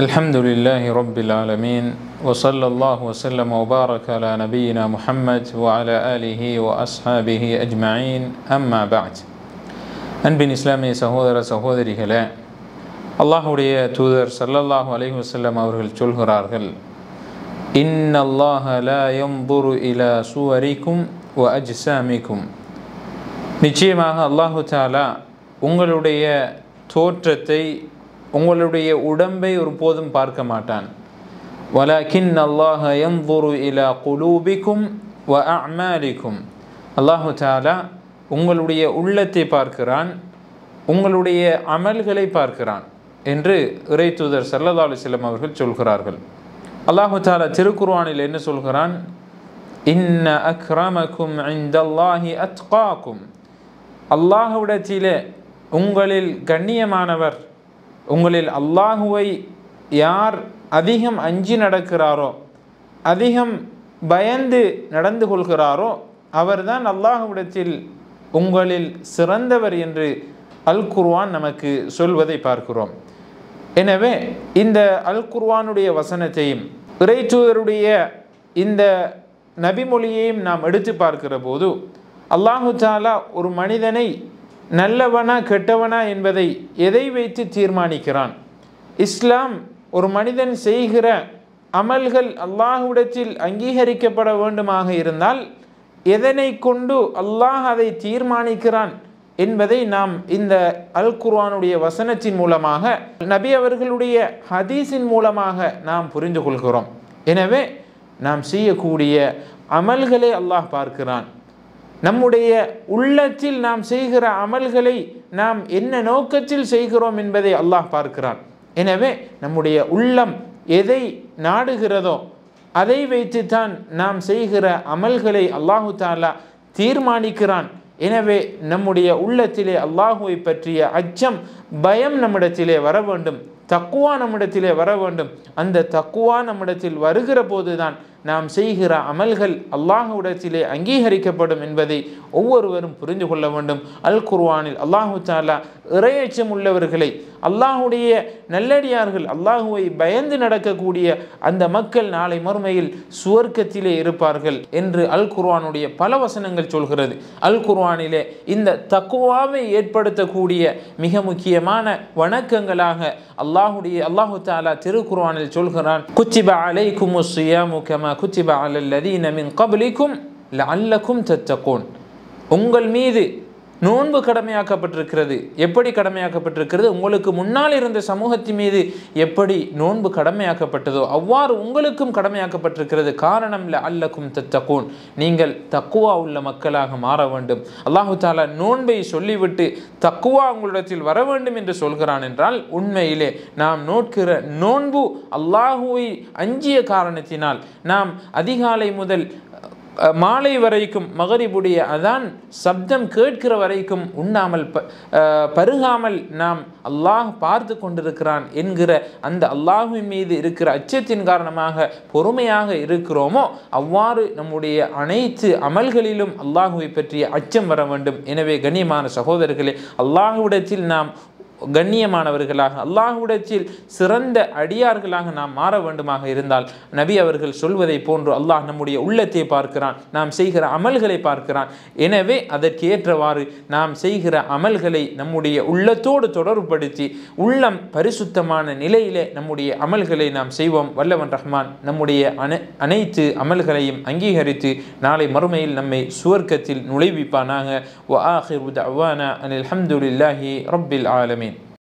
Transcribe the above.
الحمد لله رب العالمين وصلى الله وسلم وبارك على نبينا محمد وعلى آله وأصحابه أجمعين أما بعد அன்பின் இஸ்லாமிய சகோதர சகோதரிகளே அல்லாஹுடைய தூதர் சல்லல்லாஹு அலைஹி வஸல்லம் அவர்கள் சொல்கிறார்கள் இன் அல்லாஹ லா யம்புரு இலா சுவரிக்கும் வ அஜ்சாமிக்கும் நிச்சயமாக அல்லாஹு தாலா உங்களுடைய தோற்றத்தை உங்களுடைய உடம்பை ஒருபோதும் பார்க்க மாட்டான் வலக்கின் அல்லாஹ யம்புரு இலா குலூபிக்கும் வ அமாலிக்கும் அல்லாஹு தாலா உங்களுடைய உள்ளத்தை பார்க்கிறான் உங்களுடைய அமல்களை பார்க்கிறான் என்று இறை தூதர் சல்லா அலுவலம் அவர்கள் சொல்கிறார்கள் அல்லாஹு தாலா திருக்குர்வானில் என்ன சொல்கிறான் இன்ன அக்ரமக்கும் இந்தல்லாஹி அத்காக்கும் அல்லாஹுவிடத்திலே உங்களில் கண்ணியமானவர் உங்களில் அல்லாஹுவை யார் அதிகம் அஞ்சி நடக்கிறாரோ அதிகம் பயந்து நடந்து கொள்கிறாரோ அவர்தான் அல்லாஹுவிடத்தில் உங்களில் சிறந்தவர் என்று அல் குர்வான் நமக்கு சொல்வதை பார்க்கிறோம் எனவே இந்த அல் குர்வானுடைய வசனத்தையும் இறைத்தூதருடைய இந்த நபிமொழியையும் நாம் எடுத்து பார்க்கிற போது அல்லாஹு தாலா ஒரு மனிதனை நல்லவனா கெட்டவனா என்பதை எதை வைத்து தீர்மானிக்கிறான் இஸ்லாம் ஒரு மனிதன் செய்கிற அமல்கள் அல்லாஹுவிடத்தில் அங்கீகரிக்கப்பட வேண்டுமாக இருந்தால் எதனை கொண்டு அல்லாஹ் அதை தீர்மானிக்கிறான் என்பதை நாம் இந்த அல் குர்வானுடைய வசனத்தின் மூலமாக நபி அவர்களுடைய ஹதீஸின் மூலமாக நாம் புரிந்து கொள்கிறோம் எனவே நாம் செய்யக்கூடிய அமல்களை அல்லாஹ் பார்க்கிறான் நம்முடைய உள்ளத்தில் நாம் செய்கிற அமல்களை நாம் என்ன நோக்கத்தில் செய்கிறோம் என்பதை அல்லாஹ் பார்க்கிறான் எனவே நம்முடைய உள்ளம் எதை நாடுகிறதோ அதை வைத்துத்தான் நாம் செய்கிற அமல்களை அல்லாஹு தாலா தீர்மானிக்கிறான் எனவே நம்முடைய உள்ளத்திலே அல்லாஹுவை பற்றிய அச்சம் பயம் நம்மிடத்திலே வர வேண்டும் தக்குவா நம்மிடத்திலே வர வேண்டும் அந்த தக்குவா நம்மிடத்தில் வருகிற போதுதான் நாம் செய்கிற அமல்கள் அல்லாஹுவிடத்திலே அங்கீகரிக்கப்படும் என்பதை ஒவ்வொருவரும் புரிந்து கொள்ள வேண்டும் அல் குர்வானில் அல்லாஹு தாலா இறையச்சம் உள்ளவர்களை அல்லாஹுடைய நல்லடியார்கள் அல்லாஹுவை பயந்து நடக்கக்கூடிய அந்த மக்கள் நாளை மறுமையில் சுவர்க்கத்திலே இருப்பார்கள் என்று அல் குர்வானுடைய பல வசனங்கள் சொல்கிறது அல் குர்வானிலே இந்த தக்குவாவை ஏற்படுத்தக்கூடிய மிக முக்கியமான வணக்கங்களாக அல்லாஹுடைய அல்லாஹு தாலா திருக்குர்வானில் சொல்கிறான் குச்சிப அலைக்கும் சுயாமு கமா குச்சிப அலல்லதீன மின் கபலிக்கும் லல்லக்கும் தத்தகோன் உங்கள் மீது நோன்பு கடமையாக்கப்பட்டிருக்கிறது எப்படி கடமையாக்கப்பட்டிருக்கிறது உங்களுக்கு முன்னால் இருந்த சமூகத்தின் மீது எப்படி நோன்பு கடமையாக்கப்பட்டதோ அவ்வாறு உங்களுக்கும் கடமையாக்கப்பட்டிருக்கிறது காரணம் இல்லை அல்லக்கும் தத்தகோன் நீங்கள் தக்குவா உள்ள மக்களாக மாற வேண்டும் அல்லாஹு தாலா நோன்பை சொல்லிவிட்டு தக்குவா உங்களிடத்தில் வர வேண்டும் என்று சொல்கிறான் என்றால் உண்மையிலே நாம் நோட்கிற நோன்பு அல்லாஹுவை அஞ்சிய காரணத்தினால் நாம் அதிகாலை முதல் மாலை வரைக்கும் மகரிபுடைய அதான் சப்தம் கேட்கிற வரைக்கும் உண்ணாமல் பருகாமல் நாம் அல்லாஹ் பார்த்து கொண்டிருக்கிறான் என்கிற அந்த அல்லாஹுவின் மீது இருக்கிற அச்சத்தின் காரணமாக பொறுமையாக இருக்கிறோமோ அவ்வாறு நம்முடைய அனைத்து அமல்களிலும் அல்லாஹுவை பற்றிய அச்சம் வர வேண்டும் எனவே கண்ணியமான சகோதரர்களே அல்லாஹுவிடத்தில் நாம் கண்ணியமானவர்களாக அல்லாஹுடத்தில் சிறந்த அடியார்களாக நாம் மாற வேண்டுமாக இருந்தால் நபி அவர்கள் சொல்வதை போன்று அல்லாஹ் நம்முடைய உள்ளத்தை பார்க்கிறான் நாம் செய்கிற அமல்களை பார்க்கிறான் எனவே அதற்கு ஏற்றவாறு நாம் செய்கிற அமல்களை நம்முடைய உள்ளத்தோடு தொடர்புபடுத்தி உள்ளம் பரிசுத்தமான நிலையிலே நம்முடைய அமல்களை நாம் செய்வோம் வல்லவன் ரஹ்மான் நம்முடைய அனை அனைத்து அமல்களையும் அங்கீகரித்து நாளை மறுமையில் நம்மை சுவர்க்கத்தில் நுழைவிப்பானாக வ ஆஹிர் அவானா அனில் அஹமதுல்லாஹி ரப்பில் ஆலமீன்